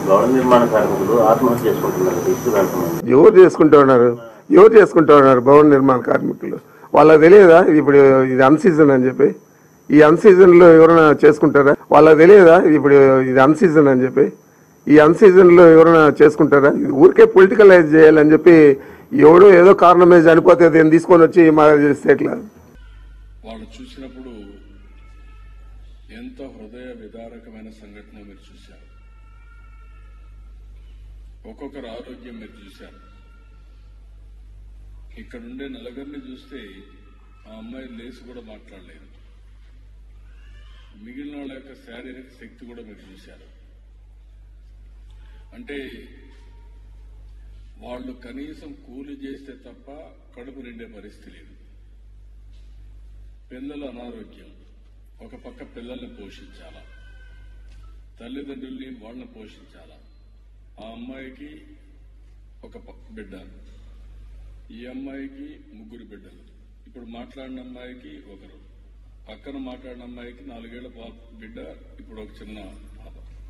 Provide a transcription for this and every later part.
భవన నిర్మాణ కార్మికులు ఆత్మహత్య చేసుకుంటున్నారు ఇసుక వెళ్తున్నాం ఎవరు చేసుకుంటూ ఉన్నారు ఎవరు చేసుకుంటూ ఉన్నారు భవన నిర్మాణ కార్మికులు వాళ్ళకి తెలియదా ఇది ఇప్పుడు ఇది అన్ సీజన్ అని చెప్పి ఈ అన్ సీజన్ లో ఎవరైనా చేసుకుంటారా వాళ్ళకి తెలియదా ఇది ఇప్పుడు ఇది అన్ సీజన్ అని చెప్పి ఈ అన్ సీజన్ లో ఎవరైనా చేసుకుంటారా ఇది ఊరికే పొలిటికలైజ్ చేయాలని చెప్పి ఎవడో ఏదో కారణం మీద చనిపోతే దీన్ని తీసుకొని వచ్చి మా చేస్తే ఎట్లా వాళ్ళు చూసినప్పుడు ఎంత హృదయ విదారకమైన సంఘటన మీరు చూశారు ఒక్కొక్కరు ఆరోగ్యం మీరు చూశారు ఇక్కడుండే నలుగురిని చూస్తే ఆ అమ్మాయి లేచి కూడా మాట్లాడలేదు మిగిలిన వాళ్ళ యొక్క శారీరక శక్తి కూడా మీరు చూశారు అంటే వాళ్ళు కనీసం కూలి చేస్తే తప్ప కడుపు నిండే పరిస్థితి లేదు పిల్లల అనారోగ్యం ఒక పక్క పిల్లల్ని పోషించాలా తల్లిదండ్రుల్ని వాళ్ళని పోషించాలా ఆ అమ్మాయికి ఒక ప- బిడ్డ ఈ అమ్మాయికి ముగ్గురు బిడ్డలు ఇప్పుడు మాట్లాడిన అమ్మాయికి ఒకరు పక్కన మాట్లాడిన అమ్మాయికి నాలుగేళ్ల పా- బిడ్డ ఇప్పుడు ఒక చిన్న పాప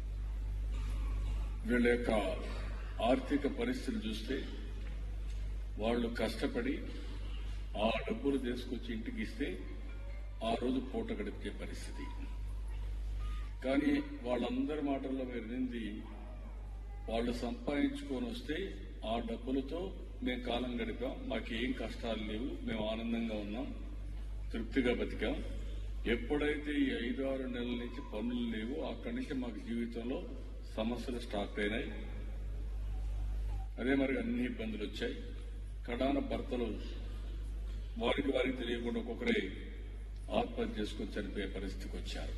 వీళ్ళ యొక్క ఆర్థిక పరిస్థితులు చూస్తే వాళ్ళు కష్టపడి ఆ డబ్బులు తీసుకొచ్చి ఇంటికి ఇస్తే ఆ రోజు పూట గడిపే పరిస్థితి కానీ వాళ్ళందరి మాటల్లో మీరు వినింది వాళ్ళు సంపాదించుకొని వస్తే ఆ డబ్బులతో మేము కాలం గడిపాం మాకేం కష్టాలు లేవు మేము ఆనందంగా ఉన్నాం తృప్తిగా బతికాం ఎప్పుడైతే ఈ ఐదు ఆరు నెలల నుంచి పనులు లేవు అక్కడి నుంచి మాకు జీవితంలో సమస్యలు స్టార్ట్ అయినాయి అదే మరి అన్ని ఇబ్బందులు వచ్చాయి కడాన భర్తలు వారికి వారికి తెలియకుండా ఒక్కొక్కరే ఆత్మహత్య చేసుకొని చనిపోయే పరిస్థితికి వచ్చారు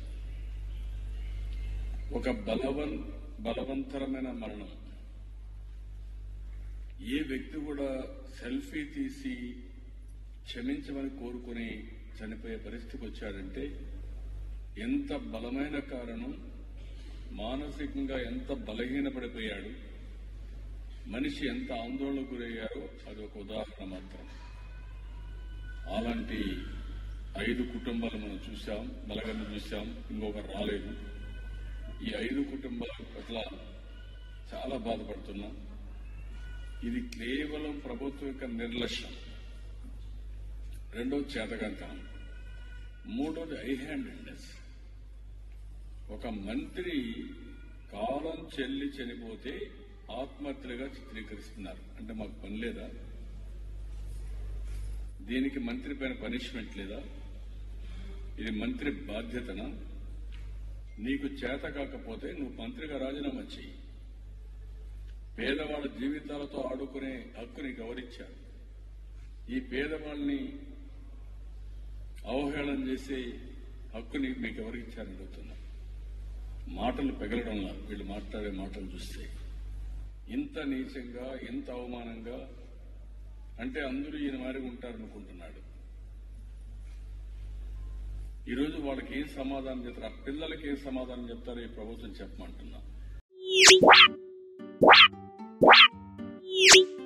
ఒక బలవన్ బలవంతరమైన మరణం ఏ వ్యక్తి కూడా సెల్ఫీ తీసి క్షమించమని కోరుకుని చనిపోయే పరిస్థితికి వచ్చాడంటే ఎంత బలమైన కారణం మానసికంగా ఎంత బలహీనపడిపోయాడు మనిషి ఎంత ఆందోళనకు గురయ్యారో అది ఒక ఉదాహరణ మాత్రం అలాంటి ఐదు కుటుంబాలు మనం చూసాం బలగన్న చూసాం ఇంకొకరు రాలేదు ఈ ఐదు కుటుంబాల పట్ల చాలా బాధపడుతున్నాం ఇది కేవలం ప్రభుత్వం యొక్క నిర్లక్ష్యం రెండో చేతకంతనం మూడోది ఐ హ్యాండెడ్నెస్ ఒక మంత్రి కాలం చెల్లి చనిపోతే ఆత్మహత్యలుగా చిత్రీకరిస్తున్నారు అంటే మాకు పని లేదా దీనికి మంత్రి పైన పనిష్మెంట్ లేదా ఇది మంత్రి బాధ్యతనా నీకు చేత కాకపోతే నువ్వు మంత్రిగా రాజీనామా చెయ్యి పేదవాళ్ళ జీవితాలతో ఆడుకునే హక్కు నీకు ఎవరిచ్చారు ఈ పేదవాళ్ళని అవహేళన చేసే హక్కు నీకు మీకు ఎవరిచ్చారని అడుగుతున్నా మాటలు పెగలడంలా వీళ్ళు మాట్లాడే మాటలు చూస్తే ఇంత నీచంగా ఇంత అవమానంగా అంటే అందరూ ఈయన మారి ఉంటారనుకుంటున్నాడు ఈరోజు వాళ్ళకి ఏం సమాధానం చెప్తారు ఆ పిల్లలకి ఏం సమాధానం చెప్తారో ఈ ప్రభుత్వం చెప్పమంటున్నా